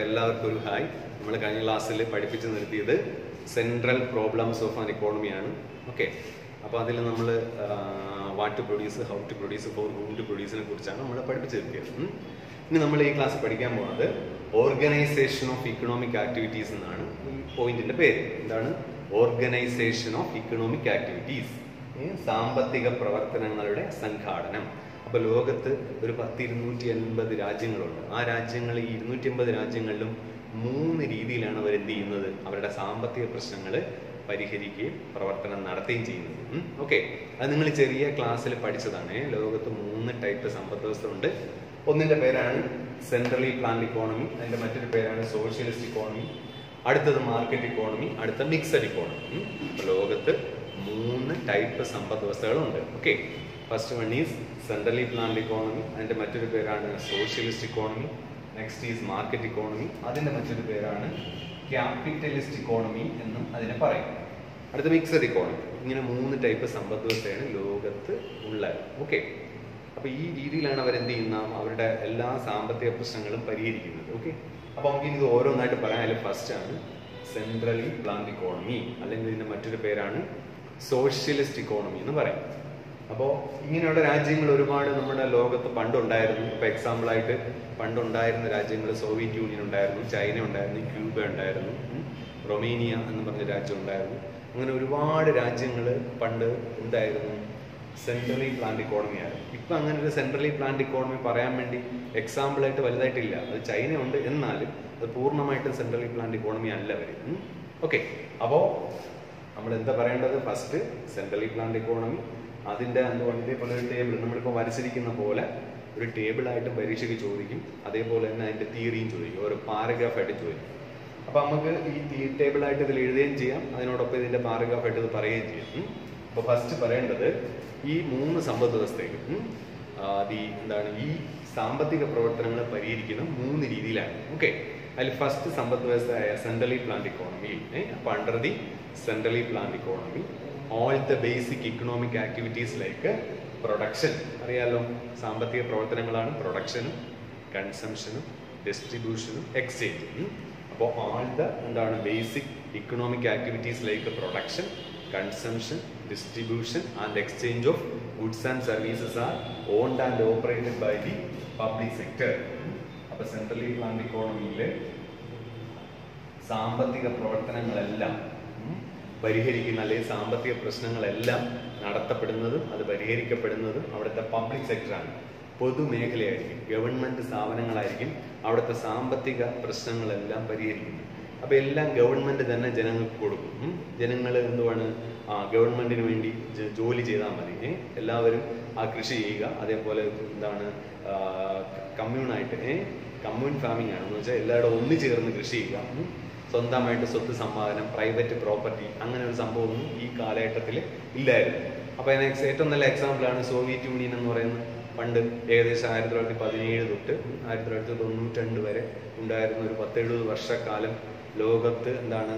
എല്ലാവർക്കും ഒരു ഹായ് നമ്മൾ കഴിഞ്ഞ ക്ലാസ്സിൽ പഠിപ്പിച്ച് നിർത്തിയത് സെൻട്രൽ പ്രോബ്ലംസ് ഓഫ് ആൻ ഇക്കോണമിയാണ് ഓക്കെ അപ്പോൾ അതിൽ നമ്മൾ what to produce how to produce for whom to പ്രൊഡ്യൂസിനെ കുറിച്ചാണ് നമ്മൾ പഠിപ്പിച്ച് നിർത്തിയത് ഉം. ഇനി നമ്മൾ ഈ ക്ലാസ് പഠിക്കാൻ പോകുന്നത് ഓർഗനൈസേഷൻ ഓഫ് ഇക്കണോമിക് ആക്ടിവിറ്റീസ് എന്നാണ് ഈ പോയിന്റിന്റെ പേര് എന്താണ് ഓർഗനൈസേഷൻ ഓഫ് ഇക്കണോമിക് ആക്ടിവിറ്റീസ് സാമ്പത്തിക പ്രവർത്തനങ്ങളുടെ സംഘാടനം അപ്പൊ ലോകത്ത് ഒരു പത്ത് ഇരുന്നൂറ്റി എൺപത് രാജ്യങ്ങളുണ്ട് ആ രാജ്യങ്ങൾ ഈ ഇരുന്നൂറ്റി എൺപത് രാജ്യങ്ങളിലും മൂന്ന് രീതിയിലാണ് അവർ എന്ത് ചെയ്യുന്നത് അവരുടെ സാമ്പത്തിക പ്രശ്നങ്ങൾ പരിഹരിക്കുകയും പ്രവർത്തനം നടത്തുകയും ചെയ്യുന്നത് ഓക്കെ അത് നിങ്ങൾ ചെറിയ ക്ലാസ്സിൽ പഠിച്ചതാണ് ലോകത്ത് മൂന്ന് ടൈപ്പ് സമ്പദ് വ്യവസ്ഥ ഉണ്ട് ഒന്നിന്റെ പേരാണ് സെൻട്രലി പ്ലാൻഡ് ഇക്കോണമി അതിന്റെ മറ്റൊരു പേരാണ് സോഷ്യലിസ്റ്റ് ഇക്കോണമി അടുത്തത് മാർക്കറ്റ് ഇക്കോണമി അടുത്ത മിക്സഡ് ഇക്കോണമി അപ്പൊ ലോകത്ത് മൂന്ന് ടൈപ്പ് സമ്പദ് വ്യവസ്ഥകളുണ്ട് okay first one is centrally planned economy അതിന്റെ മറ്റൊരു പേരാണ് socialist economy next is market economy അതിന്റെ മറ്റൊരു പേരാണ് ക്യാപിറ്റലിസ്റ്റ് ഇക്കോണമി എന്നും അതിനെ പറയും അടുത്ത മിക്സഡ് ഇക്കോണമി ഇങ്ങനെ മൂന്ന് ടൈപ്പ് സമ്പദ് വ്യവസ്ഥയാണ് ലോകത്ത് ഉള്ളത് ഓക്കെ അപ്പൊ ഈ രീതിയിലാണ് അവർ എന്ത് ചെയ്യുന്ന അവരുടെ എല്ലാ സാമ്പത്തിക പ്രശ്നങ്ങളും പരിഹരിക്കുന്നത് ഓക്കെ അപ്പൊ നമുക്ക് ഇത് ഓരോന്നായിട്ട് പറയാൻ അതിൽ ഫസ്റ്റ് ആണ് സെൻട്രലി പ്ലാൻഡ് ഇക്കോണമി അല്ലെങ്കിൽ ഇതിന്റെ മറ്റൊരു പേരാണ് സോഷ്യലിസ്റ്റ് ഇക്കോണമി എന്ന് പറയും അപ്പോൾ ഇങ്ങനെയുള്ള രാജ്യങ്ങൾ ഒരുപാട് നമ്മുടെ ലോകത്ത് പണ്ടുണ്ടായിരുന്നു ഇപ്പൊ എക്സാമ്പിൾ ആയിട്ട് പണ്ടുണ്ടായിരുന്ന രാജ്യങ്ങൾ സോവിയറ്റ് യൂണിയൻ ഉണ്ടായിരുന്നു ചൈന ഉണ്ടായിരുന്നു ക്യൂബ ഉണ്ടായിരുന്നു ഉം, റൊമേനിയ എന്ന് പറഞ്ഞ രാജ്യം ഉണ്ടായിരുന്നു അങ്ങനെ ഒരുപാട് രാജ്യങ്ങൾ പണ്ട് എന്തായിരുന്നു സെൻട്രലി പ്ലാൻഡ് ഇക്കോണമി ആയിരുന്നു ഇപ്പൊ അങ്ങനെ ഒരു സെൻട്രലി പ്ലാൻഡ് ഇക്കോണമി പറയാൻ വേണ്ടി എക്സാമ്പിൾ ആയിട്ട് വലുതായിട്ടില്ല അത് ചൈന ഉണ്ട് എന്നാലും അത് പൂർണ്ണമായിട്ടും സെൻട്രലി പ്ലാൻഡ് ഇക്കോണമി അല്ല വരും ഓക്കെ അപ്പോ നമ്മൾ എന്താ പറയേണ്ടത് ഫസ്റ്റ് സെൻട്രലി പ്ലാൻഡ് ഇക്കോണമി അതിന്റെ എന്തുകൊണ്ട് ഇതേപോലെ ഒരു ടേബിൾ നമ്മളിപ്പോൾ വരച്ചിരിക്കുന്ന പോലെ ഒരു ടേബിൾ ആയിട്ട് പരീക്ഷയ്ക്ക് ചോദിക്കും അതേപോലെ തന്നെ അതിന്റെ തിയറിയും ചോദിക്കും ഓരോ പാരഗ്രാഫ് ആയിട്ട് ചോദിക്കും അപ്പൊ നമുക്ക് ഈ ടേബിൾ ആയിട്ട് ഇതിൽ എഴുതുകയും ചെയ്യാം അതിനോടൊപ്പം ഇതിന്റെ പാരഗ്രാഫ് ആയിട്ട് ഇത് പറയുകയും ചെയ്യാം ഉം. അപ്പൊ ഫസ്റ്റ് പറയേണ്ടത് ഈ മൂന്ന് സമ്പദ് വ്യവസ്ഥയിൽ ഉം, ആ, ഈ എന്താണ് ഈ സാമ്പത്തിക പ്രവർത്തനങ്ങൾ പരിഹരിക്കുന്ന മൂന്ന് രീതിയിലാണ് ഓക്കെ അതിൽ ഫസ്റ്റ് സമ്പദ് വ്യവസ്ഥയായ സെൻട്രലി പ്ലാൻഡ് ഇക്കോണമിയിൽ അപ്പൊ under the centrally planned economy all the basic economic activities like production അറിയാലോ സാമ്പത്തിക പ്രവർത്തനങ്ങളാണ് പ്രൊഡക്ഷനും കൺസംഷനും ഡിസ്ട്രിബ്യൂഷനും എക്സ്ചേഞ്ചും അപ്പോൾ ആൾ ദ എന്താണ് basic economic activities like production consumption distribution and exchange of goods and services are owned and operated by the public sector അപ്പൊ സെൻട്രലി പ്ലാൻഡ് ഇക്കോണമിയിലെ സാമ്പത്തിക പ്രവർത്തനങ്ങളെല്ലാം ഉം, പരിഹരിക്കുന്ന അല്ലെങ്കിൽ സാമ്പത്തിക പ്രശ്നങ്ങളെല്ലാം നടത്തപ്പെടുന്നതും അത് പരിഹരിക്കപ്പെടുന്നതും അവിടുത്തെ പബ്ലിക് സെക്ടറാണ് പൊതുമേഖലയായിരിക്കും ഗവൺമെന്റ് സ്ഥാപനങ്ങളായിരിക്കും അവിടുത്തെ സാമ്പത്തിക പ്രശ്നങ്ങളെല്ലാം പരിഹരിക്കുന്നത് അപ്പൊ എല്ലാം ഗവൺമെന്റ് തന്നെ ജനങ്ങൾക്ക് കൊടുക്കും ജനങ്ങൾ എന്തുവാണ് ആ ഗവൺമെന്റിന് വേണ്ടി ജ- ജോലി ചെയ്താൽ മതി ഏ? എല്ലാവരും ആ കൃഷി ചെയ്യുക അതേപോലെ എന്താണ് കമ്മ്യൂണായിട്ട് ഏഹ് കമ്മ്യൂൺ ഫാമിംഗ് ആണ് എന്ന് വെച്ചാൽ എല്ലാവരും ഒന്നു ചേർന്ന് കൃഷി ചെയ്യുക ഉം. സ്വന്തമായിട്ട് സ്വത്ത് സമ്പാദനം പ്രൈവറ്റ് പ്രോപ്പർട്ടി അങ്ങനെ ഒരു സംഭവമൊന്നും ഈ കാലഘട്ടത്തിൽ ഇല്ലായിരുന്നു അപ്പൊ അതിന് ex- ഏറ്റവും നല്ല എക്സാമ്പിൾ ആണ് സോവിയറ്റ് യൂണിയൻ എന്ന് പറയുന്നത് പണ്ട് ഏകദേശം ആയിരത്തി തൊള്ളായിരത്തി പതിനേഴ് തൊട്ട് ആയിരത്തി തൊള്ളായിരത്തി തൊണ്ണൂറ്റി വരെ ഉണ്ടായിരുന്ന ഒരു പത്തെഴുപത് വർഷക്കാലം ലോകത്ത് എന്താണ്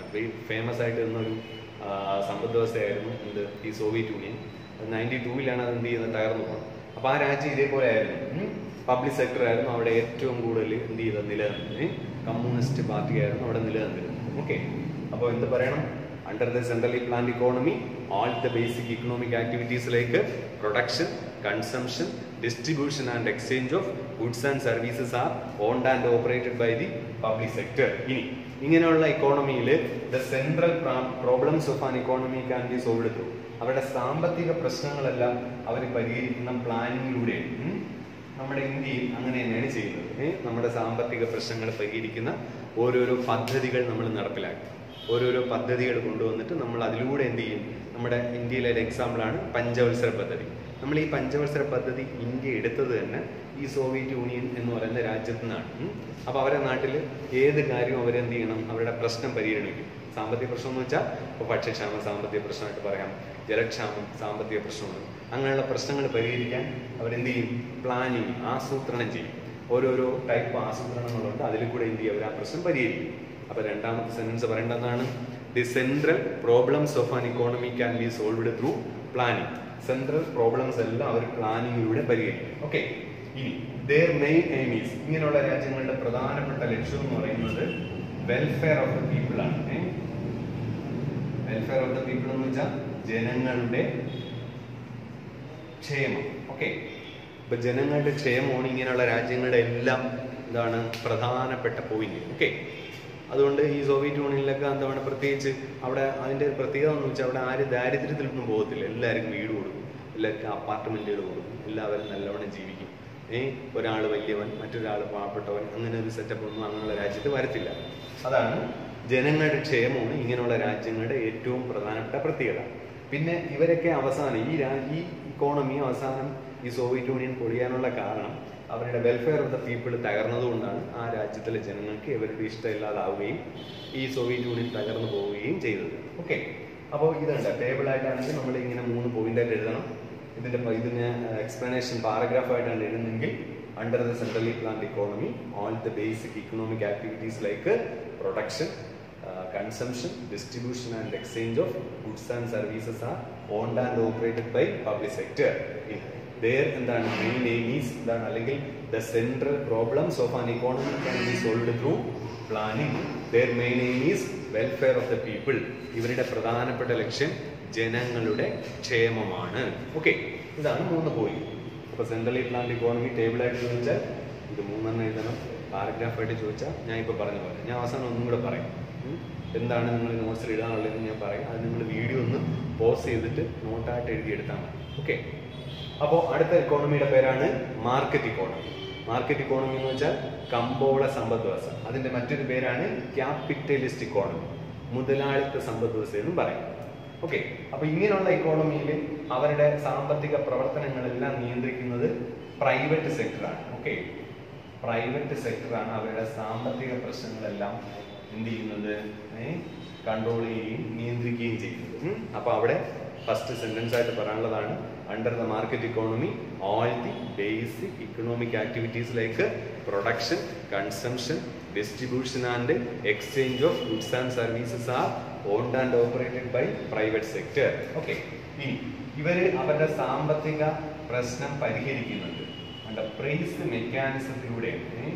ഫേമസ് ആയിട്ട് നിന്നൊരു ആ, സമ്പദ് വ്യവസ്ഥയായിരുന്നു എന്ത് ഈ സോവിയറ്റ് യൂണിയൻ നയൻറ്റി ടൂവിലാണ് അത് എന്ത് ചെയ്യുന്നത് തകർന്നു പോകുന്നത് അപ്പൊ ആ രാജ്യം ഇതേപോലെ ആയിരുന്നു പബ്ലിക് സെക്ടർ ആയിരുന്നു അവിടെ ഏറ്റവും കൂടുതൽ എന്ത് ചെയ്തത് നിലനിന്നത് കമ്മ്യൂണിസ്റ്റ് പാർട്ടി ആയിരുന്നു അവിടെ നിലനിന്നിരുന്നത് ഓക്കെ അപ്പോൾ എന്ത് പറയണം under the centrally planned economy all the basic economic activities like production consumption distribution and exchange of goods and services are owned and operated by the public sector ഇനി ഇങ്ങനെയുള്ള ഇക്കോണമിയിൽ the central problems of an economy can be solve through അവരുടെ സാമ്പത്തിക പ്രശ്നങ്ങളെല്ലാം അവർ പരിഹരിക്കുന്ന പ്ലാനിങ്ങിലൂടെ നമ്മുടെ ഇന്ത്യയിൽ അങ്ങനെ തന്നെയാണ് ചെയ്യുന്നത് ഏ? നമ്മുടെ സാമ്പത്തിക പ്രശ്നങ്ങൾ പരിഹരിക്കുന്ന ഓരോരോ പദ്ധതികൾ നമ്മൾ നടപ്പിലാക്കും ഓരോരോ പദ്ധതികൾ കൊണ്ടുവന്നിട്ട് നമ്മൾ അതിലൂടെ എന്ത് ചെയ്യും നമ്മുടെ ഇന്ത്യയിലെ ഒരു എക്സാമ്പിളാണ് പഞ്ചവത്സര പദ്ധതി നമ്മൾ ഈ പഞ്ചവത്സര പദ്ധതി ഇന്ത്യ എടുത്തത് തന്നെ ഈ സോവിയറ്റ് യൂണിയൻ എന്ന് പറയുന്ന രാജ്യത്തു നിന്നാണ് ഉം. അപ്പൊ അവരുടെ നാട്ടിൽ ഏത് കാര്യവും അവരെന്ത് ചെയ്യണം അവരുടെ പ്രശ്നം പരിഗണിക്കും സാമ്പത്തിക പ്രശ്നം എന്ന് വെച്ചാൽ ഇപ്പോൾ ഭക്ഷ്യക്ഷാമം സാമ്പത്തിക പ്രശ്നമായിട്ട് പറയാം ജലക്ഷാമം സാമ്പത്തിക പ്രശ്നമാണ് അങ്ങനെയുള്ള പ്രശ്നങ്ങൾ പരിഹരിക്കാൻ അവരെന്ത് ചെയ്യും പ്ലാനിങ് ആസൂത്രണം ചെയ്യും ഓരോരോ ടൈപ്പ് ആസൂത്രണങ്ങളുണ്ട് അതിൽ കൂടെ എന്ത് ചെയ്യും അവർ ആ പ്രശ്നം പരിഹരിക്കും അപ്പൊ രണ്ടാമത്തെ സെന്റൻസ് പറയേണ്ടതാണ് the central problems of an economy can be solved through planning central problems എല്ലാം അവർ പ്ലാനിങ്ങിലൂടെ പരിഹരിക്കും ഓക്കെ ഇനി their main aim is ഇങ്ങനെയുള്ള രാജ്യങ്ങളുടെ പ്രധാനപ്പെട്ട ലക്ഷ്യം എന്ന് പറയുന്നത് വെൽഫെയർ ഓഫ് ദ പീപ്പിൾ ആണ് വെൽഫെയർ ഓഫ് ദ പീപ്പിൾ എന്ന് വെച്ചാൽ ജനങ്ങളുടെ ക്ഷേമം ഓക്കെ ഇപ്പൊ ജനങ്ങളുടെ ക്ഷേമമാണ് ഇങ്ങനെയുള്ള രാജ്യങ്ങളുടെ എല്ലാം എന്താണ് പ്രധാനപ്പെട്ട പോയിന്റ് ഓക്കെ അതുകൊണ്ട് ഈ സോവിയറ്റ് യൂണിയനിലൊക്കെ എന്താണ് പ്രത്യേകിച്ച് അവിടെ അതിന്റെ ഒരു പ്രത്യേകത എന്ന് വെച്ചാൽ അവിടെ ആരും ദാരിദ്ര്യത്തിലൊന്നും പോകത്തില്ല എല്ലാവർക്കും വീട് കൊടുക്കും എല്ലാവർക്കും അപ്പാർട്ട്മെന്റുകൾ കൊടുക്കും എല്ലാവരും നല്ലവണ്ണം ജീവിക്കും ഏ ഒരാൾ വലിയവൻ മറ്റൊരാൾ പാവപ്പെട്ടവൻ അങ്ങനെ ഒരു സെറ്റപ്പ് ഒന്നും അങ്ങനെയുള്ള രാജ്യത്ത് വരത്തില്ല അതാണ് ജനങ്ങളുടെ ക്ഷേമമാണ് ഇങ്ങനെയുള്ള രാജ്യങ്ങളുടെ ഏറ്റവും പ്രധാനപ്പെട്ട പ്രത്യേകത പിന്നെ ഇവരൊക്കെ അവസാനം ഈ രാ- ഈ ഇക്കോണമി അവസാനം ഈ സോവിയറ്റ് യൂണിയൻ പൊളിയാനുള്ള കാരണം അവരുടെ വെൽഫെയർ ഓഫ് ദ പീപ്പിൾ തകർന്നതുകൊണ്ടാണ് ആ രാജ്യത്തിലെ ജനങ്ങൾക്ക് ഇവരുടെ ഇഷ്ടമില്ലാതാവുകയും ഈ സോവിയറ്റ് യൂണിയൻ തകർന്നു പോവുകയും ചെയ്തത് ഓക്കെ അപ്പോൾ ഇതുണ്ട് ടേബിൾ ആയിട്ടാണെങ്കിൽ നമ്മൾ ഇങ്ങനെ മൂന്ന് പോയിന്റ് ആയിട്ട് എഴുതണം ഇതിന്റെ പ- ഇതിന് എക്സ്പ്ലനേഷൻ പാരഗ്രാഫ് ആയിട്ടാണ് എഴുതുന്നെങ്കിൽ under the centrally planned economy all the basic economic activities like production consumption distribution and exchange of goods and services are owned and operated by public sector there എന്താണ് main aim is എന്താണ് അല്ലെങ്കിൽ the central problems of an economy can be solved through planning their main aim is welfare of the people ഇവരുടെ പ്രധാനപ്പെട്ട ലക്ഷ്യം ജനങ്ങളുടെ ക്ഷേമമാണ് okay ഇതാണ് മൂന്ന് point അപ്പൊ സെൻട്രലി പ്ലാൻഡ് ഇക്കോണമി ടേബിൾ ആയിട്ട് ചോദിച്ചാൽ ഇത് മൂന്നെണ്ണം എഴുതണം പാരഗ്രാഫ് ആയിട്ട് ചോദിച്ചാൽ ഞാൻ ഇപ്പൊ പറഞ്ഞ പോലെ ഞാൻ അവസാനം ഒന്നും കൂടെ പറയാം ഉം. എന്താണ് നിങ്ങൾ നോട്ട്സിൽ ഇടാനുള്ളതെന്ന് ഞാൻ പറയാം അത് നിങ്ങൾ വീഡിയോ ഒന്ന് പോസ് ചെയ്തിട്ട് നോട്ടായിട്ട് എഴുതിയെടുത്താൽ മതി ഓക്കെ അപ്പോൾ അടുത്ത ഇക്കോണമിയുടെ പേരാണ് മാർക്കറ്റ് ഇക്കോണമി മാർക്കറ്റ് ഇക്കോണമി എന്ന് വെച്ചാൽ കമ്പോള സമ്പദ് വ്യവസ്ഥ അതിന്റെ മറ്റൊരു പേരാണ് ക്യാപിറ്റലിസ്റ്റ് ഇക്കോണമി മുതലാളിത്ത സമ്പദ് വ്യവസ്ഥ എന്നും പറയും ഓക്കെ അപ്പൊ ഇങ്ങനെയുള്ള ഇക്കോണമിയിൽ അവരുടെ സാമ്പത്തിക പ്രവർത്തനങ്ങളെല്ലാം നിയന്ത്രിക്കുന്നത് പ്രൈവറ്റ് സെക്ടറാണ് ഓക്കെ പ്രൈവറ്റ് സെക്ടറാണ് അവരുടെ സാമ്പത്തിക പ്രശ്നങ്ങളെല്ലാം എന്ത് ചെയ്യുന്നത് കൺട്രോൾ ചെയ്യുകയും നിയന്ത്രിക്കുകയും ചെയ്യുന്നത് ഉം. അപ്പൊ അവിടെ ഫസ്റ്റ് സെന്റൻസ് ആയിട്ട് പറയാനുള്ളതാണ് under the market economy all the basic economic activities like production consumption distribution and exchange of goods and services are owned and operated by private sector okay ഇനി ഇവര് അവരുടെ സാമ്പത്തിക പ്രശ്നം പരിഹരിക്കുന്നുണ്ട് പ്രൈസ് മെക്കാനിസത്തിലൂടെ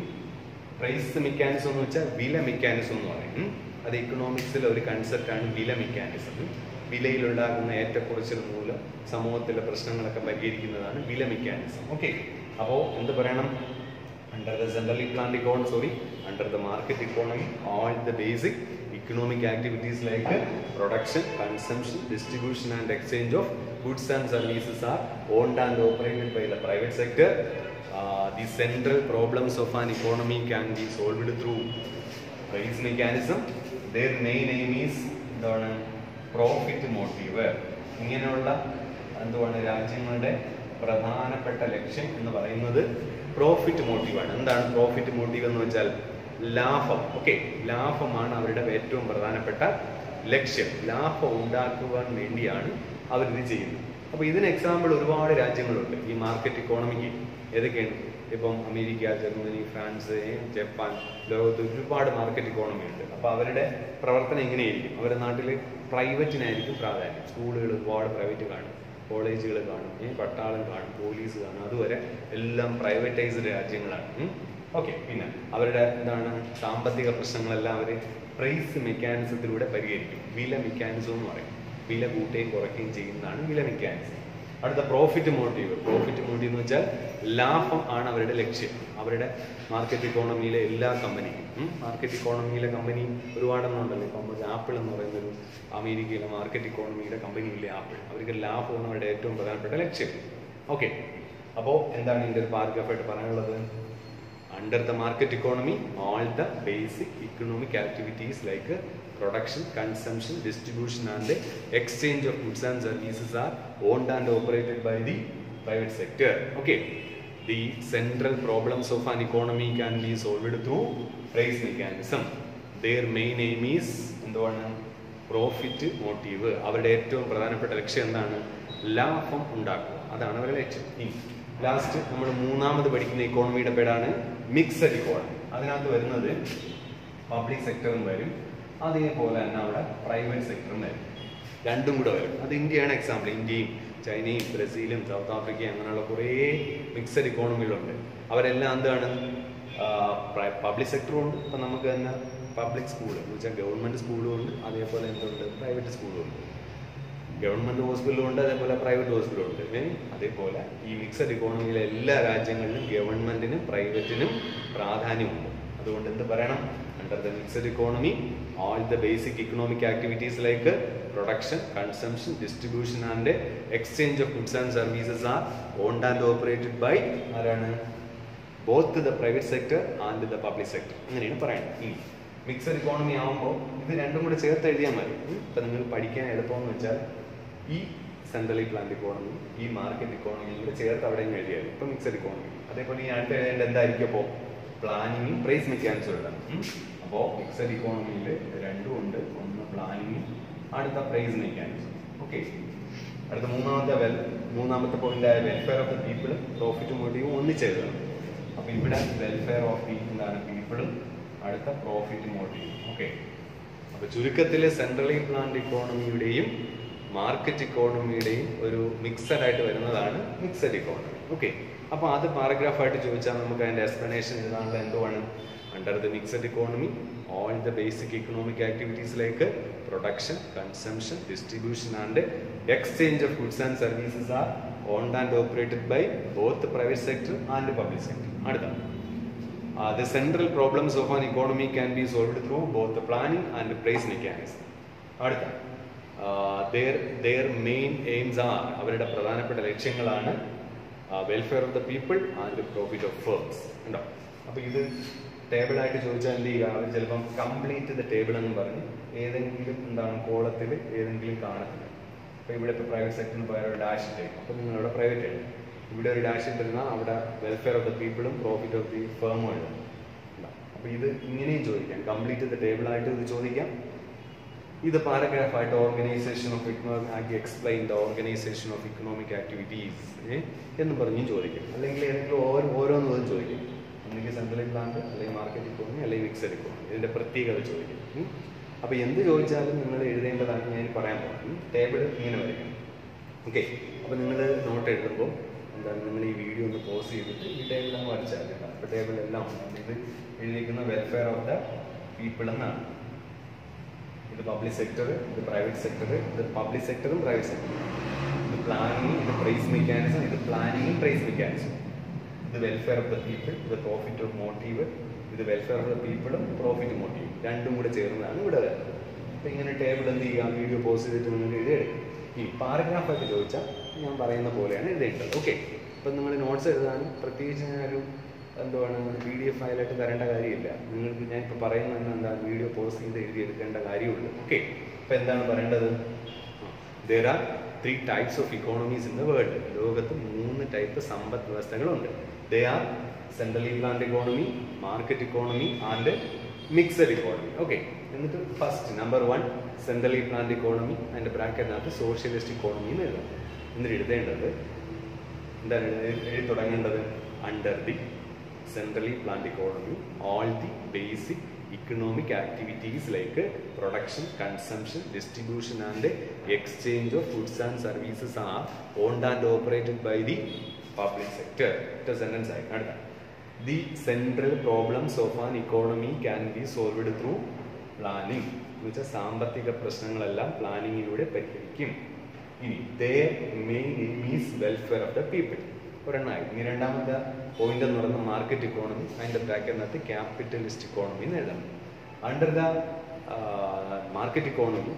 പ്രൈസ് മെക്കാനിസം എന്ന് വെച്ചാൽ വില മെക്കാനിസം എന്ന് പറയും ഉം. അത് ഇക്കണോമിക്സിലെ ഒരു കൺസെപ്റ്റ് ആണ് വില മെക്കാനിസം വിലയിലുണ്ടാകുന്ന ഏറ്റക്കുറച്ചിൽ മൂലം സമൂഹത്തിലെ പ്രശ്നങ്ങളൊക്കെ പരിഹരിക്കുന്നതാണ് വില മെക്കാനിസം ഓക്കെ അപ്പോൾ എന്ത് പറയണം under the centrally planned economy, sorry, under the market economy, all the basic economic activities like uh, production, consumption, distribution and exchange of goods and services are owned and operated by the private sector. Uh, the central problems of an economy can be solved through price mechanism. Their main aim is എന്താണ് profit motive ഇങ്ങനെയുള്ള എന്തുവാണ് രാജ്യങ്ങളുടെ പ്രധാനപ്പെട്ട ലക്ഷ്യം എന്ന് പറയുന്നത് profit മോട്ടീവാണ് എന്താണ് profit motive എന്ന് വെച്ചാൽ ലാഭം ഓക്കെ ലാഭമാണ് അവരുടെ ഏറ്റവും പ്രധാനപ്പെട്ട ലക്ഷ്യം ലാഭം ഉണ്ടാക്കുവാൻ വേണ്ടിയാണ് അവരിത് ചെയ്യുന്നത് അപ്പൊ ഇതിന് എക്സാമ്പിൾ ഒരുപാട് രാജ്യങ്ങളുണ്ട് ഈ മാർക്കറ്റ് ഇക്കോണമിക്ക് ഏതൊക്കെയാണ് ഇപ്പം അമേരിക്ക ജർമ്മനി ഫ്രാൻസ് ഏ, ജപ്പാൻ ലോകത്ത് ഒരുപാട് മാർക്കറ്റ് ഇക്കോണമി ഉണ്ട് അപ്പൊ അവരുടെ പ്രവർത്തനം എങ്ങനെയായിരിക്കും അവരുടെ നാട്ടിൽ പ്രൈവറ്റിനായിരിക്കും പ്രാധാന്യം സ്കൂളുകൾ ഒരുപാട് പ്രൈവറ്റ് കാണും കോളേജുകൾ കാണും ഏ, പട്ടാളം കാണും പോലീസ് കാണും അതുവരെ എല്ലാം പ്രൈവറ്റൈസ്ഡ് രാജ്യങ്ങളാണ് ഓക്കെ പിന്നെ അവരുടെ എന്താണ് സാമ്പത്തിക പ്രശ്നങ്ങളെല്ലാം അവർ പ്രൈസ് മെക്കാനിസത്തിലൂടെ പരിഹരിക്കും വില മെക്കാനിസം എന്ന് പറയും വില കൂട്ടുകയും കുറയ്ക്കുകയും ചെയ്യുന്നതാണ് വില മെക്കാനിസം അടുത്ത പ്രോഫിറ്റ് മോട്ടീവ് പ്രോഫിറ്റ് മോട്ടീവ് എന്ന് വെച്ചാൽ ലാഭം ആണ് അവരുടെ ലക്ഷ്യം അവരുടെ മാർക്കറ്റ് ഇക്കോണമിയിലെ എല്ലാ കമ്പനിക്കും മാർക്കറ്റ് ഇക്കോണമിയിലെ കമ്പനി ഒരുപാടെണ്ണം ഉണ്ടല്ലോ ഇപ്പം ആപ്പിൾ എന്ന് പറയുന്ന ഒരു അമേരിക്കയിലെ മാർക്കറ്റ് ഇക്കോണമിയുടെ കമ്പനിയിലെ ആപ്പിൾ അവർക്ക് ലാഭമാണ് അവരുടെ ഏറ്റവും പ്രധാനപ്പെട്ട ലക്ഷ്യം ഓക്കെ അപ്പോൾ എന്താണ് ഇതിൻ്റെ ഒരു പാരഗ്രാഫായിട്ട് പറയാനുള്ളത് under the market economy all the basic economic activities like uh, production consumption distribution and the exchange of goods and services are owned and operated by the private sector okay the central problems of an economy can be solved through price mechanism their main aim is എന്തുവാണ് profit motive അവരുടെ ഏറ്റവും പ്രധാനപ്പെട്ട ലക്ഷ്യം എന്താണ് ലാഭം ഉണ്ടാക്കുക അതാണ് അവരുടെ ലക്ഷ്യം ഇനി ലാസ്റ്റ് നമ്മൾ മൂന്നാമത് പഠിക്കുന്ന ഇക്കോണമിയുടെ പേരാണ് മിക്സഡ് ഇക്കോണമി അതിനകത്ത് വരുന്നത് പബ്ലിക് സെക്ടറും വരും അതേപോലെ തന്നെ അവിടെ പ്രൈവറ്റ് സെക്ടറും വരും രണ്ടും കൂടെ വരും അത് ഇന്ത്യയാണ് എക്സാമ്പിൾ ഇന്ത്യയും ചൈനയും ബ്രസീലും സൗത്ത് ആഫ്രിക്കയും അങ്ങനെയുള്ള കുറേ മിക്സഡ് ഇക്കോണമികളുണ്ട് അവരെല്ലാം എന്താണ് പബ്ലിക് സെക്ടറും ഉണ്ട് ഇപ്പം നമുക്ക് തന്നെ പബ്ലിക് സ്കൂൾ എന്ന് വെച്ചാൽ ഗവൺമെൻറ് സ്കൂളും ഉണ്ട് അതേപോലെ എന്തുണ്ട് പ്രൈവറ്റ് സ്കൂളും ഉണ്ട് ഗവൺമെൻറ് ഹോസ്പിറ്റലും ഉണ്ട് അതേപോലെ പ്രൈവറ്റ് ഹോസ്പിറ്റലും ഉണ്ട് ഏ? അതേപോലെ ഈ മിക്സഡ് ഇക്കോണമിയിലെ എല്ലാ രാജ്യങ്ങളിലും ഗവൺമെൻറ്റിനും പ്രൈവറ്റിനും പ്രാധാന്യമുണ്ട് അതുകൊണ്ട് എന്ത് പറയണം under the mixed economy all the basic economic activities like production consumption distribution and exchange of goods and services are owned and operated by ആരാണ് both the private sector and the public sector അങ്ങനെയാണ് പറയുന്നത് ഈ mixed economy ആകുമ്പോൾ ഇത് രണ്ടും കൂടെ ചേർത്ത് എഴുതിയാൽ മതി ഇപ്പം നിങ്ങൾ പഠിക്കാൻ എളുപ്പമെന്ന് വെച്ചാൽ ഈ സെൻട്രലി പ്ലാന്റ് ഇക്കോണമി ഈ മാർക്കറ്റ് ഇക്കോണമിയും കൂടെ ചേർത്ത് അവിടെ അങ്ങ് എഴുതിയാൽ മതി ഇപ്പം മിക്സഡ് ഇക്കോണമി അതേപോലെ ഈ അടുത്ത് എഴുതേണ്ട എന്തായിരിക്കും അപ്പോൾ പ്ലാനിങ്ങും പ്രൈസ് മെക്കാനിക്സും എഴുതണം അപ്പോൾ മിക്സഡ് ഇക്കോണമിയിൽ രണ്ടും ഉണ്ട് ഒന്ന് പ്ലാനിങ്ങും അടുത്ത പ്രൈസ് മെക്കാനിക്സും ഓക്കെ അടുത്ത മൂന്നാമത്തെ വെൽ മൂന്നാമത്തെ പോയിന്റ് ആയ welfare of the people profit മോട്ടീവും ഒന്നിച്ചെഴുതണം അപ്പൊ ഇവിടെ വെൽഫെയർ ഓഫ് പീപ്പിൾ എന്താണ് പീപ്പിളും അടുത്ത പ്രോഫിറ്റ് മോട്ടീവും ഓക്കെ അപ്പൊ ചുരുക്കത്തിൽ സെൻട്രലി പ്ലാന്റ് ഇക്കോണമിയുടെയും മാർക്കറ്റ് ഇക്കോണമിയുടെയും ഒരു മിക്സഡ് ആയിട്ട് വരുന്നതാണ് മിക്സഡ് ഇക്കോണമി ഓക്കെ അപ്പൊ അത് പാരഗ്രാഫായിട്ട് ചോദിച്ചാൽ നമുക്ക് അതിന്റെ എക്സ്പ്ലനേഷൻ എഴുതാനുള്ള എന്തുവാണ് under the mixed economy all the basic economic activities like production consumption distribution and exchange of goods and services are owned and operated by both private sector and public sector അടുത്ത Uh, the central problems of an economy can be solved through both the planning and price mechanism. അടുത്ത their their main aims are അവരുടെ പ്രധാനപ്പെട്ട ലക്ഷ്യങ്ങളാണ് welfare of the people and profit of firms ഉണ്ടോ അപ്പോൾ ഇത് table ആയിട്ട് ചോദിച്ചാൽ എന്ത് ചെയ്യുക അവർ ചിലപ്പം കംപ്ലീറ്റ് ദ ടേബിൾ എന്ന് പറഞ്ഞ് ഏതെങ്കിലും എന്താണ് കോളത്തിൽ ഏതെങ്കിലും കാണത്തില്ല അപ്പോൾ ഇവിടെ ഇപ്പോൾ പ്രൈവറ്റ് സെക്ടറിന് പകരം ഒരു ഡാഷ് ഇട്ടേക്കും അപ്പോൾ നിങ്ങൾ അവിടെ പ്രൈവറ്റ് എഴുതും ഇവിടെ ഒരു ഡാഷ് ഇട്ടിരുന്നാൽ അവിടെ വെൽഫെയർ ഓഫ് ദ പീപ്പിളും പ്രോഫിറ്റ് ഓഫ് ദി ഫേമും എഴുതാം അപ്പോൾ ഇത് ഇങ്ങനെയും ചോദിക്കാം കംപ്ലീറ്റ് ദ ടേബിൾ ആയിട്ട് ഇത് ചോദിക്കാം ഇത് പാരഗ്രാഫ് ആയിട്ട് organisation of economic explain the organisation of economic activities എന്ന് പറഞ്ഞും ചോദിക്കും അല്ലെങ്കിൽ ഏതെങ്കിലും ഓരോ ഓരോന്ന് പോലും ചോദിക്കും ഒന്നുകിൽ സെൻട്രൽ പ്ലാന്റ് അല്ലെങ്കിൽ മാർക്കറ്റ് ഇക്കോണമി അല്ലെങ്കിൽ മിക്സഡ് ഇക്കോണമി ഇതിന്റെ പ്രത്യേകത ചോദിക്കും ഉം. അപ്പൊ എന്ത് ചോദിച്ചാലും നിങ്ങൾ എഴുതേണ്ടതാണ് ഞാൻ പറയാൻ പോകും ടേബിൾ ഇങ്ങനെ വരയ്ക്കണം ഓക്കെ അപ്പൊ നിങ്ങൾ നോട്ട് എഴുതുമ്പോൾ എന്താണ് നിങ്ങൾ ഈ വീഡിയോ ഒന്ന് പോസ് ചെയ്തിട്ട് ഈ ടേബിൾ അങ്ങ് വരച്ചാൽ മതി കേട്ടോ. അപ്പൊ ടേബിൾ എല്ലാം ഉണ്ട് ഇത് എഴുതിയിരിക്കുന്ന വെൽഫെയർ ഓഫ് ദ പീപ്പിൾ എന്നാണ് ഇത് പബ്ലിക് സെക്ടർ ഇത് പ്രൈവറ്റ് സെക്ടർ ഇത് പബ്ലിക് സെക്ടറും പ്രൈവറ്റ് സെക്ടറും ഇത് പ്ലാനിങ് ഇത് പ്രൈസ് മെക്കാനിസം ഇത് പ്ലാനിങ്ങും പ്രൈസ് മെക്കാനിസം ഇത് വെൽഫെയർ ഓഫ് ദ പീപ്പിൾ ഇത് പ്രോഫിറ്റ് ഓഫ് മോട്ടീവ് ഇത് വെൽഫെയർ ഓഫ് ദ പീപ്പിളും പ്രോഫിറ്റ് മോട്ടീവ് രണ്ടും കൂടെ ചേർന്നതാണ് ഇവിടെ വരുന്നത് അപ്പൊ ഇങ്ങനെ ടേബിൾ എന്ത് ചെയ്യുക വീഡിയോ പോസ് ചെയ്തിട്ട് നിങ്ങൾക്ക് എഴുതിയെടുക്കും ഈ പാരഗ്രാഫ് ആയിട്ട് ചോദിച്ചാൽ ഞാൻ പറയുന്ന പോലെയാണ് എഴുതേണ്ടത് ഓക്കെ ഇപ്പം നിങ്ങൾ നോട്ട്സ് എഴുതാനും പ്രത്യേകിച്ച് ഞാനൊരു എന്തുവാണ് പി ഡി എഫ് ഫയലായിട്ട് തരേണ്ട കാര്യമില്ല നിങ്ങൾക്ക് ഞാൻ ഇപ്പോൾ പറയുന്നത് എന്താണ് വീഡിയോ പോസ് ചെയ്ത് എഴുതിയെടുക്കേണ്ട കാര്യമുള്ളൂ ഓക്കെ ഇപ്പം എന്താണ് പറയേണ്ടത് there are three types of economies in the world ലോകത്ത് മൂന്ന് ടൈപ്പ് സമ്പദ് വ്യവസ്ഥകളുണ്ട് they are centrally planned economy market economy and mixed economy okay എന്നിട്ട് first number one centrally planned economy അതിൻ്റെ ബ്രാക്കറ്റിനകത്ത് സോഷ്യലിസ്റ്റ് ഇക്കോണമി എന്ന് എഴുതാം എന്നിട്ട് എഴുതേണ്ടത് എന്താണ് എഴുതി എഴുതി തുടങ്ങേണ്ടത് under the centrally planned economy all the basic economic activities like production consumption distribution and exchange of goods and services are owned and operated by the public sector ഒറ്റ സെന്റൻസ് ആയി അടുത്ത the central problems of an economy can be solved through planning എന്ന് വെച്ചാൽ സാമ്പത്തിക പ്രശ്നങ്ങളെല്ലാം പ്ലാനിങ്ങിലൂടെ പരിഹരിക്കും ഇനി their main aim is welfare of the people ഒരെണ്ണമായി ഇനി രണ്ടാമത്തെ പോയിന്റ് എന്ന് പറയുന്നത് മാർക്കറ്റ് ഇക്കോണമി അതിന്റെ ബ്രാക്കറ്റിനകത്ത് ക്യാപിറ്റലിസ്റ്റ് ഇക്കോണമി എന്ന് എഴുതാം അണ്ടർ ദ മാർക്കറ്റ് ഇക്കോണമി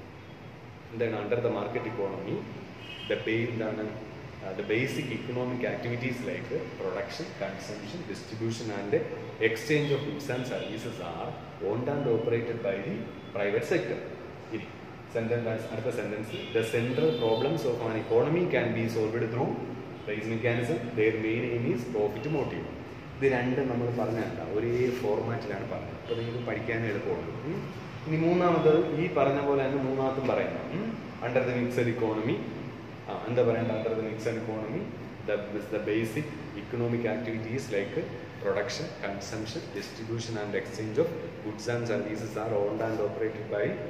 എന്താണ് under the market economy the ബേ എന്താണ് the basic economic activities like production consumption distribution and exchange of goods and services are owned and operated by the private sector ഇനി sentence അടുത്ത sentence the central problems of an economy can be solved through price mechanism their main aim is profit motive ഇത് രണ്ടും നമ്മൾ പറഞ്ഞല്ല ഒരേ ഫോർമാറ്റിലാണ് പറഞ്ഞത് അപ്പോൾ നിങ്ങൾക്ക് പഠിക്കാൻ എളുപ്പമുള്ളൂ ഉം. ഇനി മൂന്നാമത്തത് ഈ പറഞ്ഞ പോലെ തന്നെ മൂന്നാമത്തും പറയുന്നു അണ്ടർ ദ മിക്സഡ് ഇക്കോണമി ആ എന്താ പറയേണ്ടത് under the mixed economy the basic economic activities like production consumption distribution and exchange of goods and services are owned and operated by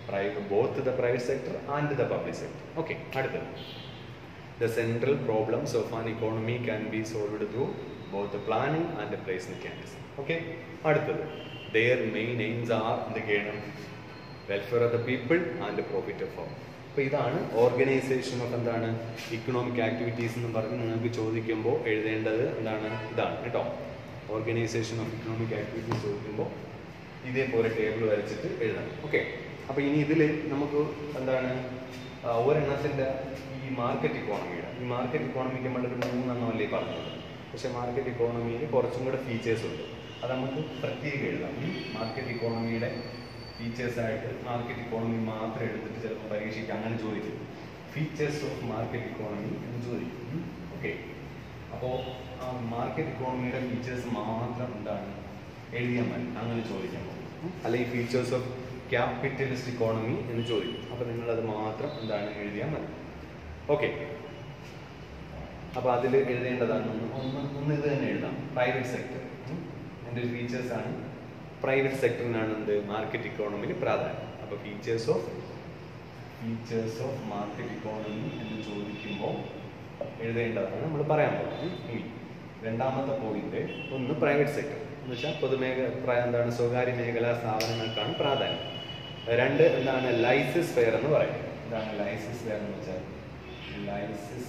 private both the private sector and the public sector okay അടുത്തത് The central problems of an economy can be solved through both the planning and the price mechanism. Okay? അടുത്തത് their main aims are എന്തൊക്കെയാണ് welfare of the people and profit of all. അപ്പോൾ ഇതാണ് organisation of എന്താണ് economic activities എന്ന് പറഞ്ഞ് നിങ്ങൾക്ക് ചോദിക്കുമ്പോൾ എഴുതേണ്ടത് എന്താണ് ഇതാണ് കേട്ടോ ഓർഗനൈസേഷൻ ഓഫ് ഇക്കണോമിക് ആക്ടിവിറ്റീസ് ചോദിക്കുമ്പോൾ ഇതേപോലെ ടേബിൾ വരച്ചിട്ട് എഴുതണം ഓക്കെ അപ്പോൾ ഇനി ഇതിൽ നമുക്ക് എന്താണ് ആ, ഒരെണ്ണത്തിൻ്റെ ഈ മാർക്കറ്റ് ഇക്കോണമിയുടെ ഈ മാർക്കറ്റ് ഇക്കോണമിക്ക് നമ്മളൊരു മൂന്നെണ്ണം അല്ലേ പറഞ്ഞത് പക്ഷേ മാർക്കറ്റ് ഇക്കോണമിയിൽ കുറച്ചും കൂടെ ഫീച്ചേഴ്സ് ഉണ്ട് അത് നമുക്ക് പ്രത്യേകം എഴുതാം ഈ മാർക്കറ്റ് ഇക്കോണമിയുടെ ഫീച്ചേഴ്സ് ആയിട്ട് മാർക്കറ്റ് ഇക്കോണമി മാത്രം എടുത്തിട്ട് ചിലപ്പോൾ പരീക്ഷയ്ക്ക് അങ്ങനെ ചോദിക്കും ഫീച്ചേഴ്സ് ഓഫ് മാർക്കറ്റ് ഇക്കോണമി എന്ന് ചോദിക്കും ഓക്കെ അപ്പോൾ ആ മാർക്കറ്റ് ഇക്കോണമിയുടെ ഫീച്ചേഴ്സ് മാത്രം എന്താണ് എഴുതിയാൽ മതി അങ്ങനെ ചോദിക്കുമ്പോൾ അല്ലെങ്കിൽ ഫീച്ചേഴ്സ് ഓഫ് ക്യാപിറ്റലിസ്റ്റ് ഇക്കോണമി എന്ന് ചോദിക്കും അപ്പോൾ നിങ്ങളത് മാത്രം എന്താണ് എഴുതിയാൽ മതി ഓക്കെ അപ്പോൾ അതിൽ എഴുതേണ്ടതാണ് ഒന്ന് ഒന്ന് ഒന്ന് ഇത് തന്നെ എഴുതാം പ്രൈവറ്റ് സെക്ടർ എൻ്റെ ഫീച്ചേഴ്സ് ആണ് പ്രൈവറ്റ് സെക്ടറിനാണ് എന്ത് മാർക്കറ്റ് ഇക്കോണമിയിൽ പ്രാധാന്യം അപ്പോൾ features of features of market economy എന്ന് ചോദിക്കുമ്പോൾ എഴുതേണ്ടതാണ് നമ്മൾ പറയാൻ പോകുന്നത് ഇനി രണ്ടാമത്തെ പോയിന്റ് ഒന്ന് പ്രൈവറ്റ് സെക്ടർ എന്ന് വെച്ചാൽ പൊതുമേഖ പ്ര- എന്താണ് സ്വകാര്യ മേഖലാ സ്ഥാപനങ്ങൾക്കാണ് പ്രാധാന്യം രണ്ട് എന്താണ് ലൈസൻസ് ഫെയർ എന്ന് പറയും എന്താണ് ലൈസൻസ് ഫെയർ എന്ന് വെച്ചാൽ laissez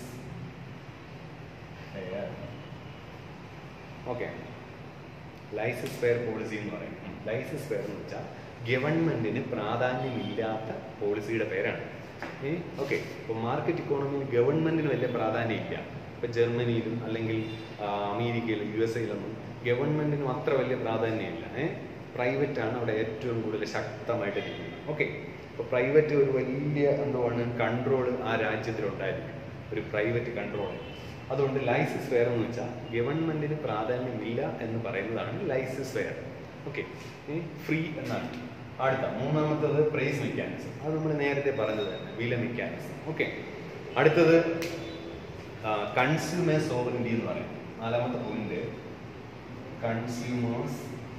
faire okay laissez faire policy എന്ന് പറയും ലൈസൻസ് ഫെയർ എന്ന് വെച്ചാൽ ഗവൺമെന്റിന് പ്രാധാന്യമില്ലാത്ത പോളിസിയുടെ പേരാണ് ഏ ഓക്കെ ഇപ്പോൾ മാർക്കറ്റ് ഇക്കോണമിയിൽ ഗവൺമെന്റിന് വലിയ പ്രാധാന്യം ഇല്ല ഇപ്പം ജർമ്മനിയിലും അല്ലെങ്കിൽ ആ, അമേരിക്കയിലും യു എസ് എയിലൊന്നും ഗവൺമെന്റിനും അത്ര വലിയ പ്രാധാന്യമില്ല ഏ പ്രൈവറ്റ് ആണ് അവിടെ ഏറ്റവും കൂടുതൽ ശക്തമായിട്ട് നിൽക്കുന്നത് ഓക്കെ ഇപ്പോൾ പ്രൈവറ്റ് ഒരു വലിയ എന്തുവാണ് കൺട്രോൾ ആ രാജ്യത്തിലുണ്ടായിരിക്കും ഒരു പ്രൈവറ്റ് കൺട്രോൾ അതുകൊണ്ട് ലൈസൻസ് ഫെയർ എന്ന് വെച്ചാൽ ഗവൺമെന്റിന് പ്രാധാന്യമില്ല എന്ന് പറയുന്നതാണ് ലൈസൻസ് ഫെയർ ഓക്കെ ഫ്രീ എന്നാണ് അടുത്ത മൂന്നാമത്തത് പ്രൈസ് മെക്കാനിസം അത് നമ്മൾ നേരത്തെ പറഞ്ഞത് തന്നെ വില മെക്കാനിസം ഓക്കെ അടുത്തത് കൺസ്യൂമർ സോവറിറ്റി എന്ന് പറയും നാലാമത്തെ point consumers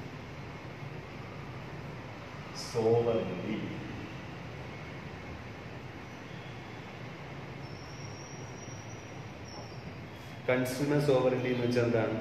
sovereignty consumer sovereignty എന്ന് വെച്ചാൽ എന്താണ്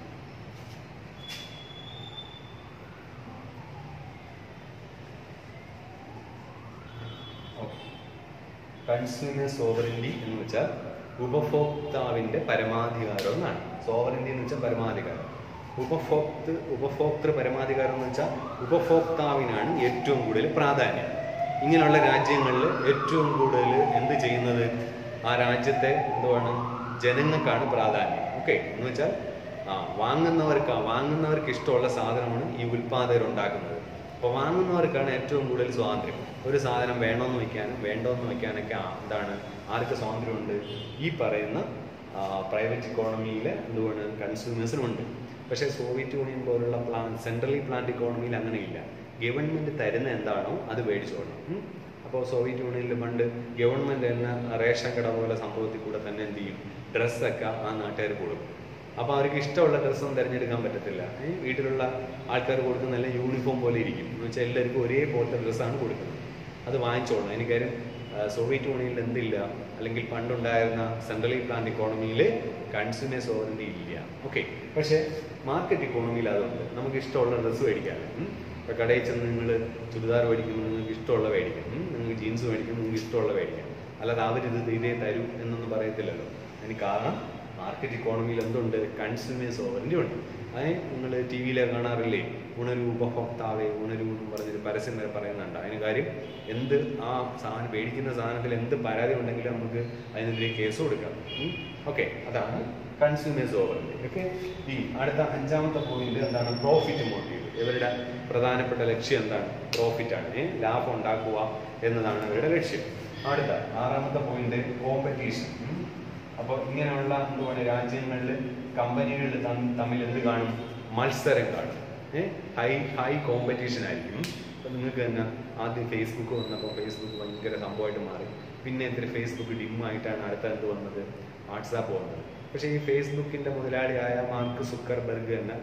കൺസ്യൂമർ സോവറിറ്റി എന്ന് വെച്ചാൽ ഉപഭോക്താവിന്റെ പരമാധികാരം എന്നാണ് സോവറിറ്റി എന്ന് വെച്ചാൽ പരമാധികാരം ഉപഭോക്തൃ ഉപഭോക്തൃ പരമാധികാരം എന്ന് വെച്ചാൽ ഉപഭോക്താവിനാണ് ഏറ്റവും കൂടുതൽ പ്രാധാന്യം ഇങ്ങനെയുള്ള രാജ്യങ്ങളിൽ ഏറ്റവും കൂടുതൽ എന്ത് ചെയ്യുന്നത് ആ രാജ്യത്തെ എന്തുവാണ് ജനങ്ങൾക്കാണ് പ്രാധാന്യം ഓക്കെ എന്ന് വെച്ചാൽ ആ വാങ്ങുന്നവർക്ക് വാങ്ങുന്നവർക്ക് ഇഷ്ടമുള്ള സാധനമാണ് ഈ ഉൽപാദകർ ഉണ്ടാക്കുന്നത് അപ്പോൾ വാങ്ങുന്നവർക്കാണ് ഏറ്റവും കൂടുതൽ സ്വാതന്ത്ര്യം ഒരു സാധനം വേണമെന്ന് വയ്ക്കാനും വേണ്ടോന്ന് വയ്ക്കാനൊക്കെ ആ- എന്താണ് ആർക്ക് സ്വാതന്ത്ര്യമുണ്ട് ഈ പറയുന്ന പ്രൈവറ്റ് ഇക്കോണമിയിൽ എന്തുകൊണ്ട് കൺസ്യൂമേഴ്സിനുണ്ട് പക്ഷേ സോവിയറ്റ് യൂണിയൻ പോലുള്ള പ്ലാൻ സെൻട്രലി പ്ലാന്റ് ഇക്കോണമിയിൽ അങ്ങനെയില്ല ഗവൺമെന്റ് തരുന്ന എന്താണോ അത് മേടിച്ചോളണം ഉം. അപ്പോൾ സോവിയറ്റ് യൂണിയനിൽ പണ്ട് ഗവൺമെന്റ് തന്നെ റേഷൻ കട പോലെ സംഭവത്തിൽ കൂടെ തന്നെ എന്ത് ചെയ്യും ഡ്രസ്സൊക്കെ ആ നാട്ടുകാർ കൊടുക്കും അപ്പോൾ അവർക്ക് ഇഷ്ടമുള്ള ഡ്രസ്സൊന്നും തിരഞ്ഞെടുക്കാൻ പറ്റത്തില്ല ഏ, വീട്ടിലുള്ള ആൾക്കാർ കൊടുക്കുന്ന എല്ലാം യൂണിഫോം പോലെ ഇരിക്കും എന്ന് വെച്ചാൽ എല്ലാവർക്കും ഒരേപോലത്തെ ഡ്രസ്സാണ് കൊടുക്കുന്നത് അത് വാങ്ങിച്ചോളണം അതിന് കാര്യം ആ, സോവിയറ്റ് യൂണിയനിൽ എന്തില്ല അല്ലെങ്കിൽ പണ്ടുണ്ടായിരുന്ന സെൻട്രലി പ്ലാന്റ് ഇക്കോണമിയിൽ കൺസ്യൂമർ സോവറിറ്റി ഇല്ല ഓക്കെ പക്ഷേ മാർക്കറ്റ് ഇക്കോണമിയിൽ അതുണ്ട് നമുക്ക് ഇഷ്ടമുള്ള ഡ്രസ്സ് മേടിക്കാം ഉം. ഇപ്പൊ കടയിൽ ചെന്ന് നിങ്ങൾ ചുരിദാർ മേടിക്കുമ്പോൾ നിങ്ങൾക്ക് ഇഷ്ടമുള്ള മേടിക്കാം ഉം. നിങ്ങൾക്ക് ജീൻസ് മേടിക്കുമ്പോൾ നിങ്ങൾക്ക് ഇഷ്ടമുള്ള മേടിക്കാം അല്ലാതെ അവരിത് ഇതേ തരൂ എന്നൊന്നും പറയത്തില്ലല്ലോ അതിന് കാരണം മാർക്കറ്റ് ഇക്കോണമിയിൽ എന്തുണ്ട് കൺസ്യൂമർ സോവറിറ്റി ഉണ്ട് അത് നിങ്ങൾ ടി വിയിൽ കാണാറില്ലേ ഉണരൂ ഉപഭോക്താവേ ഉണരൂ എന്ന് പറഞ്ഞൊരു പരസ്യം വരെ പറയുന്നുണ്ട് അതിന് കാര്യം എന്ത് ആ സാധനം മേടിക്കുന്ന സാധനത്തിൽ എന്ത് പരാതി ഉണ്ടെങ്കിലും നമുക്ക് അതിനെതിരെ കേസ് കൊടുക്കാം ഓക്കെ അതാണ് കൺസ്യൂമർ സോവറിറ്റി ഓക്കെ ഈ അടുത്ത അഞ്ചാമത്തെ പോയിന്റ് എന്താണ് പ്രോഫിറ്റ് മോട്ടീവ് ഇവരുടെ പ്രധാനപ്പെട്ട ലക്ഷ്യം എന്താണ് പ്രോഫിറ്റ് ആണ് ഏ? ലാഭം ഉണ്ടാക്കുക എന്നതാണ് ഇവരുടെ ലക്ഷ്യം അടുത്ത ആറാമത്തെ പോയിന്റ് കോമ്പറ്റീഷൻ അപ്പോൾ ഇങ്ങനെയുള്ള എന്തുവാണ് രാജ്യങ്ങളിൽ കമ്പനികളിൽ തമ്മിൽ എന്ത് കാണും മത്സരം കാണും ഏഹ് ഹൈ ഹൈ കോമ്പറ്റീഷൻ ആയിരിക്കും അപ്പം നിങ്ങൾക്ക് തന്നെ ആദ്യം ഫേസ്ബുക്ക് വന്നപ്പോൾ ഫേസ്ബുക്ക് ഭയങ്കര സംഭവമായിട്ട് മാറി പിന്നെ ഇത്തിരി ഫേസ്ബുക്ക് ഡിമ്മായിട്ടാണ് അടുത്ത എന്ത് വന്നത് വാട്സാപ്പ് വന്നത് പക്ഷേ ഈ ഫേസ്ബുക്കിന്റെ മുതലാളിയായ മാർക്ക് സുക്കർബർഗ് തന്നെ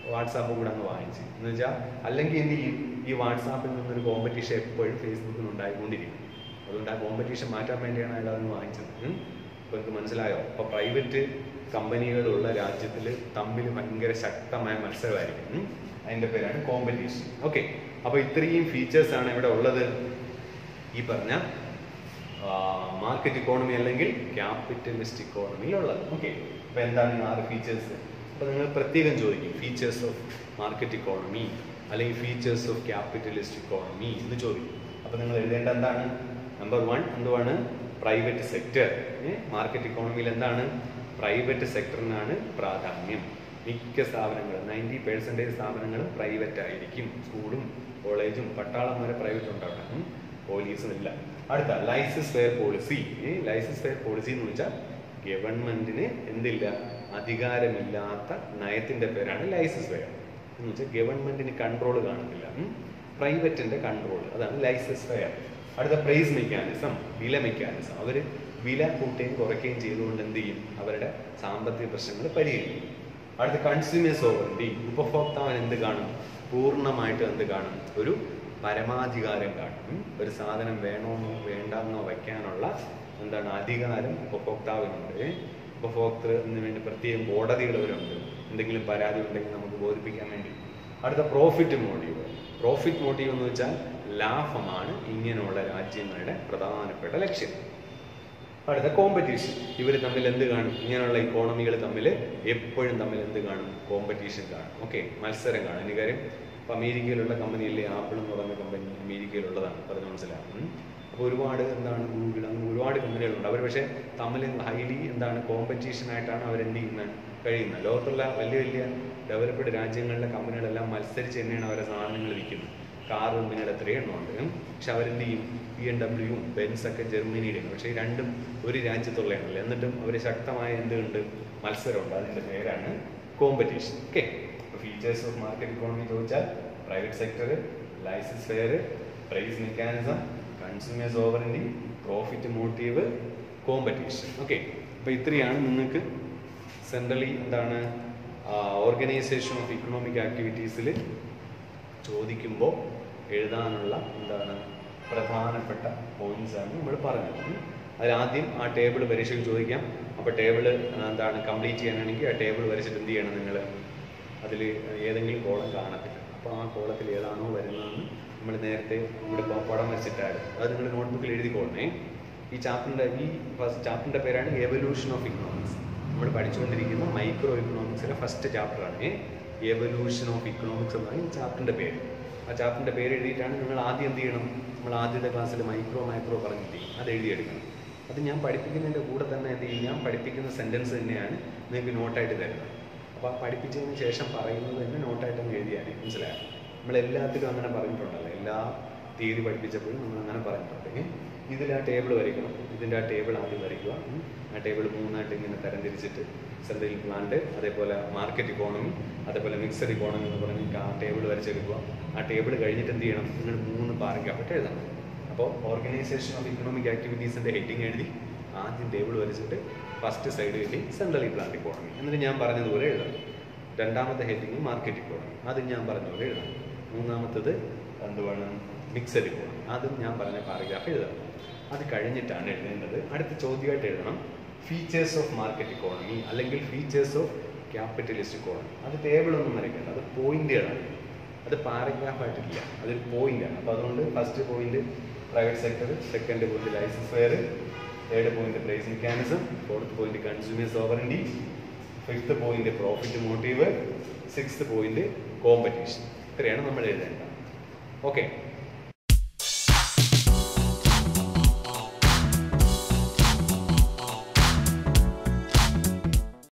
വാട്സാപ്പ് കൂടെ അങ്ങ് വാങ്ങിച്ച് എന്ന് വെച്ചാൽ അല്ലെങ്കിൽ എന്ത് ചെയ്യും ഈ വാട്സാപ്പിൽ നിന്നൊരു കോമ്പറ്റീഷൻ എപ്പോഴും ഫേസ്ബുക്കിൽ ഉണ്ടായിക്കൊണ്ടിരിക്കും അതുകൊണ്ട് ആ കോമ്പറ്റീഷൻ മാറ്റാൻ വേണ്ടിയാണ് അയാൾ അതൊന്ന് വാങ്ങിച്ചത് ഉം. ഇപ്പൊ എനിക്ക് മനസ്സിലായോ അപ്പൊ പ്രൈവറ്റ് കമ്പനികളുള്ള രാജ്യത്തിൽ തമ്മിൽ ഭയങ്കര ശക്തമായ മത്സരമായിരിക്കും ഉം. അതിന്റെ പേരാണ് കോമ്പറ്റീഷൻ ഓക്കെ അപ്പൊ ഇത്രയും ഫീച്ചേഴ്സ് ആണ് ഇവിടെ ഉള്ളത് ഈ പറഞ്ഞ മാർക്കറ്റ് ഇക്കോണമി അല്ലെങ്കിൽ ക്യാപിറ്റലിസ്റ്റ് ഇക്കോണമിയിലുള്ളത് ഓക്കെ അപ്പൊ എന്താണ് ഈ ആറ് ഫീച്ചേഴ്സ് അപ്പൊ നിങ്ങൾ പ്രത്യേകം ചോദിക്കും ഫീച്ചേഴ്സ് ഓഫ് മാർക്കറ്റ് ഇക്കോണമി അല്ലെങ്കിൽ ഫീച്ചേഴ്സ് ഓഫ് ക്യാപിറ്റലിസ്റ്റ് ഇക്കോണമി എന്ന് ചോദിക്കും അപ്പൊ നിങ്ങൾ എഴുതേണ്ട എന്താണ് നമ്പർ വൺ എന്തുവാണ് പ്രൈവറ്റ് സെക്ടർ മാർക്കറ്റ് ഇക്കോണമിയിൽ എന്താണ് പ്രൈവറ്റ് സെക്ടറിനാണ് പ്രാധാന്യം മിക്ക സ്ഥാപനങ്ങളും നയൻറ്റി പെർസെൻറ്റേജ് സ്ഥാപനങ്ങളും പ്രൈവറ്റ് ആയിരിക്കും സ്കൂളും കോളേജും പട്ടാളം വരെ പ്രൈവറ്റ് ഉണ്ടാവട്ടെ ഉം. പോലീസും ഇല്ല അടുത്ത laissez faire policy laissez faire policy എന്ന് വെച്ചാൽ ഗവൺമെന്റിന് എന്തില്ല അധികാരമില്ലാത്ത നയത്തിന്റെ പേരാണ് ലൈസൻസ് ഫെയർ എന്ന് വെച്ചാൽ ഗവൺമെന്റിന് കൺട്രോൾ കാണത്തില്ല പ്രൈവറ്റിന്റെ കൺട്രോൾ അതാണ് ലൈസൻസ് ഫെയർ അടുത്ത പ്രൈസ് മെക്കാനിസം വില മെക്കാനിസം അവർ വില കൂട്ടുകയും കുറയ്ക്കുകയും ചെയ്തുകൊണ്ട് എന്ത് ചെയ്യും അവരുടെ സാമ്പത്തിക പ്രശ്നങ്ങൾ പരിഹരിക്കും അടുത്ത കൺസ്യൂമർ സോവറിറ്റി ഉപഭോക്താവിന് എന്ത് കാണും പൂർണ്ണമായിട്ട് എന്ത് കാണും ഒരു പരമാധികാരം കാണും ഉം. ഒരു സാധനം വേണമെന്നോ വേണ്ടെന്നോ വയ്ക്കാനുള്ള എന്താണ് അധികാരം ഉപഭോക്താവിനുണ്ട് ഏ? ഉപഭോക്തൃന് വേണ്ടി പ്രത്യേകം കോടതികൾ വരുന്നുണ്ട് എന്തെങ്കിലും പരാതി ഉണ്ടെങ്കിൽ നമുക്ക് ബോധിപ്പിക്കാൻ വേണ്ടി അടുത്ത പ്രോഫിറ്റ് മോട്ടീവ് പ്രോഫിറ്റ് മോട്ടീവ് എന്ന് വെച്ചാൽ ലാഭമാണ് ഇങ്ങനെയുള്ള രാജ്യങ്ങളുടെ പ്രധാനപ്പെട്ട ലക്ഷ്യം അടുത്ത കോമ്പറ്റീഷൻ ഇവർ തമ്മിൽ എന്ത് കാണും ഇങ്ങനെയുള്ള ഇക്കോണമികൾ തമ്മിൽ എപ്പോഴും തമ്മിൽ എന്ത് കാണും കോമ്പറ്റീഷൻ കാണും ഓക്കെ മത്സരം കാണും ഇനി കാര്യം ഇപ്പൊ അമേരിക്കയിലുള്ള കമ്പനിയല്ലേ ആപ്പിൾ എന്ന് പറയുന്ന കമ്പനി അമേരിക്കയിലുള്ളതാണ് പറഞ്ഞ് മനസ്സിലാവും അപ്പോൾ ഒരുപാട് എന്താണ് ഗൂഗിൾ അങ്ങനെ ഒരുപാട് കമ്പനികളുണ്ട് അവർ പക്ഷേ തമ്മിൽ ഹൈലി എന്താണ് കോമ്പറ്റീഷൻ ആയിട്ടാണ് അവർ എന്ത് ചെയ്യുന്നത് കഴിയുന്നത് ലോകത്തുള്ള വലിയ വലിയ ഡെവലപ്ഡ് രാജ്യങ്ങളിലെ കമ്പനികളെല്ലാം മത്സരിച്ച് തന്നെയാണ് അവരുടെ സാധനങ്ങൾ വിൽക്കുന്നത് കാർ കമ്പനിയുടെ എത്രയും എണ്ണമുണ്ട് പക്ഷെ അവരെന്ത് ചെയ്യും ബി എം ഡബ്ല്യുവും ബെൻസ് ഒക്കെ ജർമ്മനിയുടെയാണ് പക്ഷേ ഈ രണ്ടും ഒരു രാജ്യത്തുള്ളതാണല്ലോ എന്നിട്ടും അവർ ശക്തമായ എന്തുണ്ട് മത്സരമുണ്ട് അതിന്റെ പേരാണ് competition okay features of market economy ചോദിച്ചാൽ private sector laissez faire price mechanism consumer sovereignty profit motive competition okay അപ്പോൾ ഇത്രയാണ് നിങ്ങൾക്ക് സെൻട്രലി എന്താണ് ഓർഗനൈസേഷൻ ഓഫ് ഇക്കണോമിക് ആക്ടിവിറ്റീസിൽ ചോദിക്കുമ്പോൾ എഴുതാനുള്ള എന്താണ് പ്രധാനപ്പെട്ട പോയിന്റ്സ് ആണ് നമ്മൾ പറഞ്ഞത് ഉം. അതിലാദ്യം ആ ടേബിൾ പരീക്ഷയ്ക്ക് ചോദിക്കാം അപ്പോൾ ടേബിൾ എന്താണ് കംപ്ലീറ്റ് ചെയ്യാനാണെങ്കിൽ ആ ടേബിൾ വരച്ചിട്ട് എന്ത് ചെയ്യണം നിങ്ങൾ അതിൽ ഏതെങ്കിലും കോളം കാണത്തില്ല അപ്പോൾ ആ കോളത്തിൽ ഏതാണോ വരുന്നതെന്ന് നമ്മൾ നേരത്തെ ഇവിടെ പ- പടം വരച്ചിട്ടായിരുന്നു അത് നിങ്ങൾ നോട്ട്ബുക്കിൽ എഴുതിക്കോളണേ ഈ ചാപ്റ്ററിൻ്റെ ഈ ഫസ്റ്റ് ചാപ്റ്ററിൻ്റെ പേരാണ് എവല്യൂഷൻ ഓഫ് ഇക്കണോമിക്സ് നമ്മൾ പഠിച്ചുകൊണ്ടിരിക്കുന്ന മൈക്രോ ഇക്കണോമിക്സിലെ ഫസ്റ്റ് ചാപ്റ്ററാണ് എവല്യൂഷൻ ഓഫ് ഇക്കണോമിക്സ് എന്നാണ് ഈ ചാപ്റ്ററിൻ്റെ പേര് ആ ചാപ്റ്ററിൻ്റെ പേര് എഴുതിയിട്ടാണ് നിങ്ങൾ ആദ്യം എന്ത് ചെയ്യണം നമ്മൾ ആദ്യത്തെ ക്ലാസ്സിൽ മൈക്രോ മൈക്രോ പറഞ്ഞിട്ട് അത് എഴുതിയെടുക്കണം അത് ഞാൻ പഠിപ്പിക്കുന്നതിൻ്റെ കൂടെ തന്നെ എന്ത് ചെയ്യും ഞാൻ പഠിപ്പിക്കുന്ന സെൻറ്റൻസ് തന്നെയാണ് നിങ്ങൾക്ക് നോട്ടായിട്ട് തരുന്നത് അപ്പോൾ ആ പഠിപ്പിച്ചതിന് ശേഷം പറയുന്നത് തന്നെ നോട്ടായിട്ട് അങ്ങ് എഴുതിയാൽ മനസ്സിലായോ നമ്മൾ എല്ലാത്തിലും അങ്ങനെ പറഞ്ഞിട്ടുണ്ടല്ലോ എല്ലാ തിയറി പഠിപ്പിച്ചപ്പോഴും നമ്മൾ അങ്ങനെ പറഞ്ഞിട്ടുണ്ട് ഏ? ഇതിൽ ആ ടേബിൾ വരയ്ക്കണം ഇതിൻ്റെ ആ ടേബിൾ ആദ്യം വരയ്ക്കുക ഉം. ആ ടേബിൾ മൂന്നായിട്ട് ഇങ്ങനെ തരംതിരിച്ചിട്ട് സെൻട്രൽ പ്ലാന്റ് അതേപോലെ മാർക്കറ്റ് ഇക്കോണമി അതേപോലെ മിക്സഡ് ഇക്കോണമി എന്ന് പറഞ്ഞ് ആ ടേബിൾ വരച്ചെടുക്കുക ആ ടേബിൾ കഴിഞ്ഞിട്ട് എന്ത് ചെയ്യണം നിങ്ങൾ മൂന്ന് പാരഗ്രാഫായിട്ട് എഴുതണം അപ്പോൾ ഓർഗനൈസേഷൻ ഓഫ് ഇക്കണോമിക് ആക്ടിവിറ്റീസിൻ്റെ ഹെഡിങ് എഴുതി ആദ്യം ടേബിൾ വരച്ചിട്ട് ഫസ്റ്റ് സൈഡ് എഴുതി സെൻട്രൽ പ്ലാന്റ് ഇക്കോണമി എന്നിട്ട് ഞാൻ പറഞ്ഞതുപോലെ എഴുതണം രണ്ടാമത്തെ ഹെഡിങ് മാർക്കറ്റ് ഇക്കോണമി അത് ഞാൻ പറഞ്ഞതുപോലെ എഴുതണം മൂന്നാമത്തത് എന്തുവാണ് മിക്സഡ് ഇക്കോണമി അതും ഞാൻ പറഞ്ഞ പാരഗ്രാഫ് എഴുതണം അത് കഴിഞ്ഞിട്ടാണ് എഴുതേണ്ടത് അടുത്ത ചോദ്യമായിട്ട് എഴുതണം ഫീച്ചേഴ്സ് ഓഫ് മാർക്കറ്റ് ഇക്കോണമി അല്ലെങ്കിൽ ഫീച്ചേഴ്സ് ഓഫ് ക്യാപിറ്റലിസ്റ്റ് ഇക്കോണമി അത് ടേബിൾ ഒന്നും വരയ്ക്കേണ്ട അത് പോയിന്റുകളാണ് അത് പാരഗ്രാഫ് ആയിട്ടില്ല അതൊരു പോയിന്റ് ആണ് അപ്പോൾ അതുകൊണ്ട് first point private sector second point laissez faire third point price mechanism fourth point consumer sovereignty fifth point profit motive sixth point competition ഇത്രയാണ് നമ്മൾ എഴുതേണ്ടത് ഓക്കെ